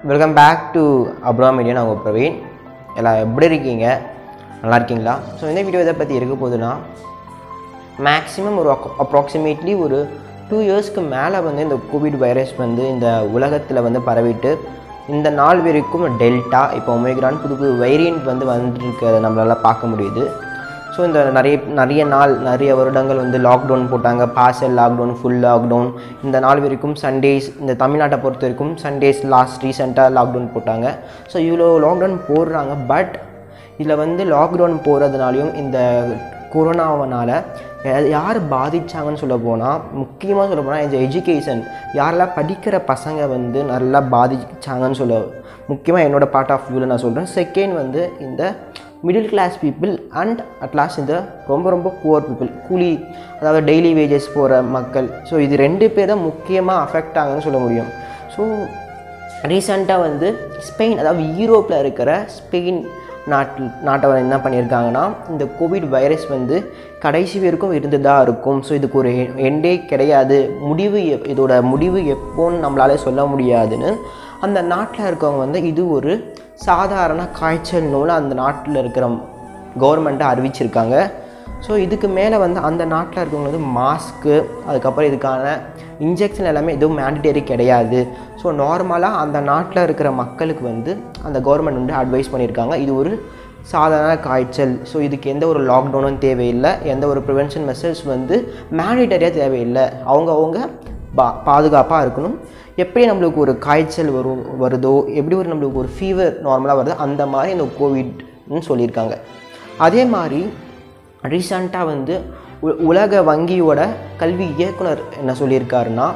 welcome back to அப்ரா media நான் உங்கள் பிரவீன் எல்லாம் எப்படி இருக்கீங்க நல்லா இருக்கீங்களா ஸோ இந்த வீடியோ எதை பற்றி இருக்க போகுதுன்னா மேக்ஸிமம் ஒரு அப்ராக்சிமேட்லி ஒரு டூ இயர்ஸ்க்கு மேலே வந்து இந்த கோவிட் வைரஸ் வந்து இந்த உலகத்தில் வந்து பரவிட்டு இந்த நாள் வரைக்கும் டெல்டா இப்போ ஒமேக்ரான் புது புது வேரியண்ட் வந்து வந்துருக்கிறத நம்மளால் பார்க்க முடியுது ஸோ இந்த நிறைய நிறைய நாள் நிறைய வருடங்கள் வந்து லாக்டவுன் போட்டாங்க பார்சல் லாக்டவுன் ஃபுல் லாக்டவுன் இந்த நாள் வரைக்கும் சண்டேஸ் இந்த தமிழ்நாட்டை பொறுத்த வரைக்கும் சண்டேஸ் லாஸ்ட் ரீசெண்டாக லாக்டவுன் போட்டாங்க ஸோ இவ்வளோ லாக்டவுன் போடுறாங்க பட் இதில் வந்து லாக்டவுன் போகிறதுனாலையும் இந்த கொரோனாவனால் யார் பாதிச்சாங்கன்னு சொல்ல போனால் முக்கியமாக சொல்ல போனால் இந்த எஜுகேஷன் யாரெல்லாம் படிக்கிற பசங்க வந்து நல்லா பாதிச்சாங்கன்னு சொல்ல முக்கியமாக என்னோட பார்ட் ஆஃப் வியூவில் நான் சொல்கிறேன் செகண்ட் வந்து இந்த middle class people and at last இந்த ரொம்ப ரொம்ப புவர் பீப்புள் கூலி அதாவது டெய்லி வேஜஸ் போகிற மக்கள் ஸோ இது ரெண்டு பேர் தான் முக்கியமாக அஃபெக்ட் ஆகுன்னு சொல்ல முடியும் ஸோ ரீசெண்டாக வந்து ஸ்பெயின் அதாவது யூரோப்பில் இருக்கிற ஸ்பெயின் நாட்டில் நாட்டை வந்து என்ன பண்ணியிருக்காங்கன்னா இந்த கோவிட் வைரஸ் வந்து கடைசி வரைக்கும் இருந்து தான் இருக்கும் ஸோ இதுக்கு ஒரு எண்டே கிடையாது முடிவு எப் இதோட முடிவு எப்போன்னு நம்மளால சொல்ல முடியாதுன்னு அந்த நாட்டில் இருக்கவங்க வந்து இது ஒரு சாதாரண காய்ச்சல் நூல் அந்த நாட்டில் இருக்கிற கவர்மெண்ட்டை அறிவிச்சிருக்காங்க ஸோ இதுக்கு மேலே வந்து அந்த நாட்டில் இருக்கவங்க வந்து மாஸ்க்கு அதுக்கப்புறம் இதுக்கான இன்ஜெக்ஷன் எல்லாமே எதுவும் மேண்டிட்டரி கிடையாது ஸோ நார்மலாக அந்த நாட்டில் இருக்கிற மக்களுக்கு வந்து அந்த கவர்மெண்ட் வந்து அட்வைஸ் பண்ணியிருக்காங்க இது ஒரு சாதாரண காய்ச்சல் ஸோ இதுக்கு எந்த ஒரு லாக்டவுனும் தேவையில்லை எந்த ஒரு ப்ரிவென்ஷன் மெசேஜ் வந்து மேண்டிட்டரியாக தேவையில்லை அவங்கவுங்க பா பாதுகாப்பாக இருக்கணும் எப்படி நம்மளுக்கு ஒரு காய்ச்சல் வரும் வருதோ எப்படி ஒரு நம்மளுக்கு ஒரு ஃபீவர் நார்மலாக வருதோ அந்த மாதிரி இந்த கோவிட்னு சொல்லியிருக்காங்க அதே மாதிரி ரீசண்டாக வந்து உ- உலக வங்கியோட கல்வி இயக்குனர் என்ன சொல்லியிருக்காருன்னா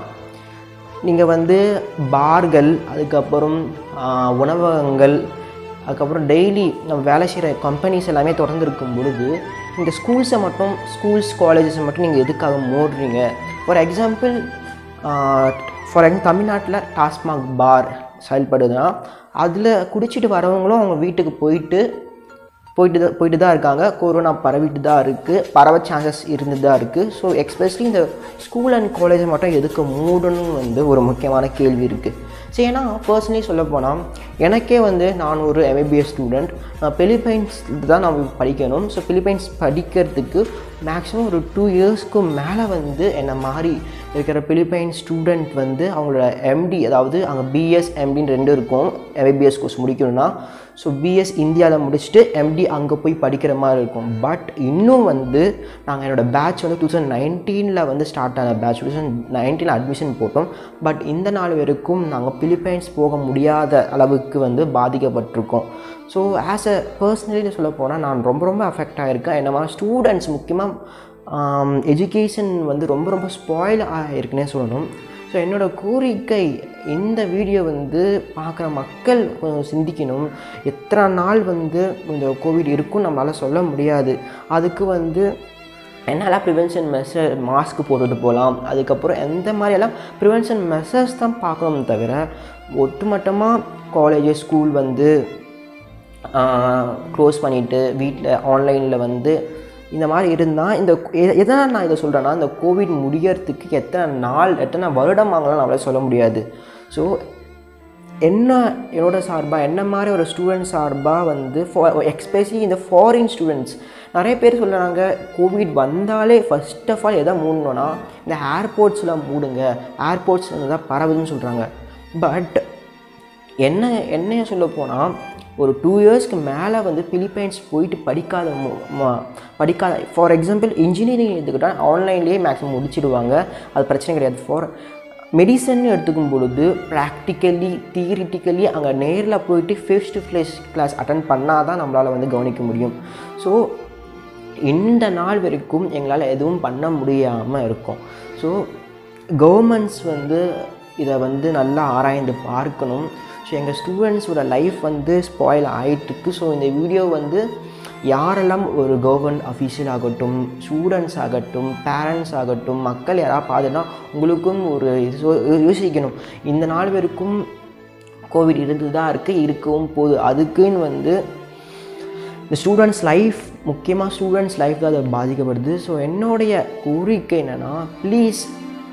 நீங்கள் வந்து பார்கள் அதுக்கப்புறம் ஆஹ், உணவகங்கள் அதுக்கப்புறம் டெய்லி நம்ம வேலை செய்கிற கம்பெனிஸ் எல்லாமே தொடர்ந்து இருக்கும் பொழுது இந்த ஸ்கூல்ஸை மட்டும் ஸ்கூல்ஸ் காலேஜஸை மட்டும் நீங்கள் எதுக்காக மூடுறீங்க ஃபார் எக்ஸாம்பிள் ஃபார் எக்ஸாம்பிள் தமிழ்நாட்டில் டாஸ்மாக் பார் செயல்படுதுன்னா அதில் குடிச்சிட்டு வரவங்களும் அவங்க வீட்டுக்கு போயிட்டு போயிட்டு தான் போயிட்டு தான் இருக்காங்க கொரோனா பரவிட்டு தான் இருக்குது பரவ சான்சஸ் இருந்து தான் இருக்குது ஸோ எக்ஸ்பெஷலி இந்த ஸ்கூல் அண்ட் காலேஜை மட்டும் எதுக்கு மூடணும்னு வந்து ஒரு முக்கியமான கேள்வி இருக்குது ஸோ ஏன்னா பர்சனலி சொல்ல போனால் எனக்கே வந்து நான் ஒரு எம்பிபிஎஸ் ஸ்டூடெண்ட் நான் பிலிப்பைன்ஸ் தான் நான் படிக்கணும் ஸோ பிலிப்பைன்ஸ் படிக்கிறதுக்கு மேக்ஸிமம் ஒரு டூ இயர்ஸ்க்கு மேலே வந்து என்னை மாதிரி இருக்கிற பிலிப்பைன் ஸ்டூடெண்ட் வந்து அவங்களோட எம்டி அதாவது அங்கே பிஎஸ் எம்டின்னு ரெண்டு இருக்கும் எம்பிபிஎஸ் கோர்ஸ் முடிக்கணும்னா ஸோ பிஎஸ் இந்தியாவில் முடிச்சுட்டு எம்டி அங்கே போய் படிக்கிற மாதிரி இருக்கும் பட் இன்னும் வந்து நாங்கள் என்னோடய பேட்ச் வந்து டூ தௌசண்ட் நைன்டீனில் வந்து ஸ்டார்ட் ஆன பேட்ச் டூ தௌசண்ட் நைன்டீனில் அட்மிஷன் போட்டோம் பட் இந்த நாள் வரைக்கும் நாங்கள் பிலிப்பைன்ஸ் போக முடியாத அளவுக்கு வந்து பாதிக்கப்பட்டிருக்கோம் ஸோ ஆஸ் அ பர்சனலி சொல்ல போனால் நான் ரொம்ப ரொம்ப அஃபெக்ட் ஆகிருக்கேன் என்ன மாதிரி ஸ்டூடெண்ட்ஸ் முக்கியமாக எஜுகேஷன் வந்து ரொம்ப ரொம்ப ஸ்பாயில் ஆகிருக்குன்னே சொல்லணும் ஸோ என்னோடய கோரிக்கை இந்த வீடியோ வந்து பார்க்குற மக்கள் கொஞ்சம் சிந்திக்கணும் எத்தனை நாள் வந்து இந்த கோவிட் இருக்கும் நம்மளால் சொல்ல முடியாது அதுக்கு வந்து என்னெல்லாம் ப்ரிவென்ஷன் மெஷர் மாஸ்க் போட்டுட்டு போகலாம் அதுக்கப்புறம் எந்த மாதிரியெல்லாம் ப்ரிவென்ஷன் மெஷர்ஸ் தான் பார்க்கணும் தவிர ஒட்டுமொத்தமாக காலேஜ் ஸ்கூல் வந்து க்ளோஸ் பண்ணிவிட்டு வீட்டில் ஆன்லைனில் வந்து இந்த மாதிரி இருந்தால் இந்த எ- எதனால் நான் இதை சொல்கிறேன்னா இந்த கோவிட் முடியறதுக்கு எத்தனை நாள் எத்தனை வருடம் ஆகலாம் நம்மளால சொல்ல முடியாது ஸோ என்ன என்னோட சார்பாக என்ன மாதிரி ஒரு ஸ்டூடெண்ட் சார்பாக வந்து எக்ஸ்பெஷலி இந்த ஃபாரின் ஸ்டூடெண்ட்ஸ் நிறைய பேர் சொல்கிறாங்க கோவிட் வந்தாலே ஃபர்ஸ்ட் ஆஃப் ஆல் எதை மூடணும்னா இந்த ஏர்போர்ட்ஸ்லாம் மூடுங்க ஏர்போர்ட்ஸ் தான் பரவுதுன்னு சொல்கிறாங்க பட் என்ன என்னைய சொல்ல போனால் ஒரு டூ இயர்ஸ்க்கு மேலே வந்து பிலிப்பைன்ஸ் போயிட்டு படிக்காத மு- ம- படிக்காத ஃபார் எக்ஸாம்பிள் இன்ஜினியரிங் எடுத்துக்கிட்டால் ஆன்லைன்லேயே மேக்ஸிமம் முடிச்சிடுவாங்க அது பிரச்சனை கிடையாது ஃபார் மெடிசன் எடுத்துக்கும் பொழுது ப்ராக்டிக்கலி தியரிட்டிக்கலி அங்கே நேரில் போயிட்டு face to face class attend பண்ணால் தான் நம்மளால் வந்து கவனிக்க முடியும் ஸோ இந்த நாள் வரைக்கும் எங்களால் எதுவும் பண்ண முடியாமல் இருக்கும் ஸோ கவர்மெண்ட்ஸ் வந்து இதை வந்து நல்லா ஆராய்ந்து பார்க்கணும் ஸோ எங்கள் ஸ்டூடெண்ட்ஸோட லைஃப் வந்து ஸ்பாயில் ஆகிட்டுருக்கு ஸோ இந்த வீடியோ வந்து யாரெல்லாம் ஒரு கவர்மெண்ட் அஃபீஷியல் ஆகட்டும் ஸ்டூடெண்ட்ஸ் ஆகட்டும் பேரண்ட்ஸ் ஆகட்டும் மக்கள் யாராவது பார்த்துன்னா உங்களுக்கும் ஒரு யோ- யோசிக்கணும் இந்த நாள் வரைக்கும் கோவிட் இருந்து தான் இருக்குது இருக்கவும் போகுது அதுக்குன்னு வந்து இந்த ஸ்டூடெண்ட்ஸ் லைஃப் முக்கியமாக ஸ்டூடெண்ட்ஸ் லைஃப் தான் அது பாதிக்கப்படுது ஸோ என்னுடைய கோரிக்கை என்னென்னா ப்ளீஸ்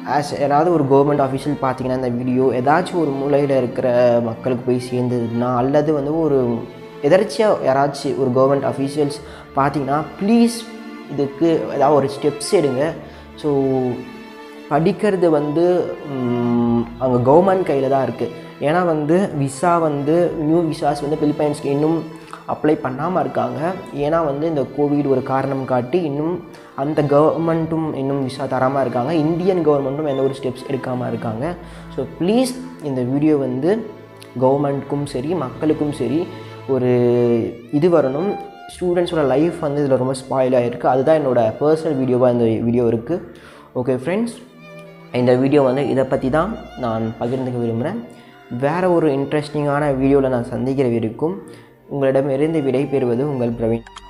ஆஸ் யாராவது ஒரு கவர்மெண்ட் ஆஃபீஷியல் பார்த்தீங்கன்னா இந்த வீடியோ ஏதாச்சும் ஒரு மூலையில் இருக்கிற மக்களுக்கு போய் சேர்ந்ததுன்னா அல்லது வந்து ஒரு எதர்ச்சியாக யாராச்சும் ஒரு கவர்மெண்ட் அஃபீஷியல்ஸ் பார்த்தீங்கன்னா ப்ளீஸ் இதுக்கு ஏதாவது ஒரு ஸ்டெப்ஸ் எடுங்க ஸோ படிக்கிறது வந்து ம், அங்கே கவர்மெண்ட் கையில் தான் இருக்குது ஏன்னா வந்து விசா வந்து நியூ விசாஸ் வந்து பிலிப்பைன்ஸ்க்கு இன்னும் அப்ளை பண்ணாமல் இருக்காங்க ஏன்னா வந்து இந்த கோவிட் ஒரு காரணம் காட்டி இன்னும் அந்த கவர்மெண்ட்டும் இன்னும் விசா தராமல் இருக்காங்க இந்தியன் கவர்மெண்ட்டும் எந்த ஒரு ஸ்டெப்ஸ் எடுக்காமல் இருக்காங்க ஸோ ப்ளீஸ் இந்த வீடியோ வந்து கவர்மெண்ட்க்கும் சரி மக்களுக்கும் சரி ஒரு இது வரணும் ஸ்டூடெண்ட்ஸோட லைஃப் வந்து இதில் ரொம்ப ஸ்பாயில் ஆகிருக்கு அதுதான் என்னோடய பர்சனல் வீடியோவாக இந்த வீடியோ இருக்குது ஓகே ஃப்ரெண்ட்ஸ் இந்த வீடியோ வந்து இதை பற்றி தான் நான் பகிர்ந்துக்க விரும்புகிறேன் வேறு ஒரு இன்ட்ரெஸ்டிங்கான வீடியோவில் நான் சந்திக்கிற வரைக்கும் உங்களிடமிருந்து விடை பெறுவது உங்கள் பிரவீன்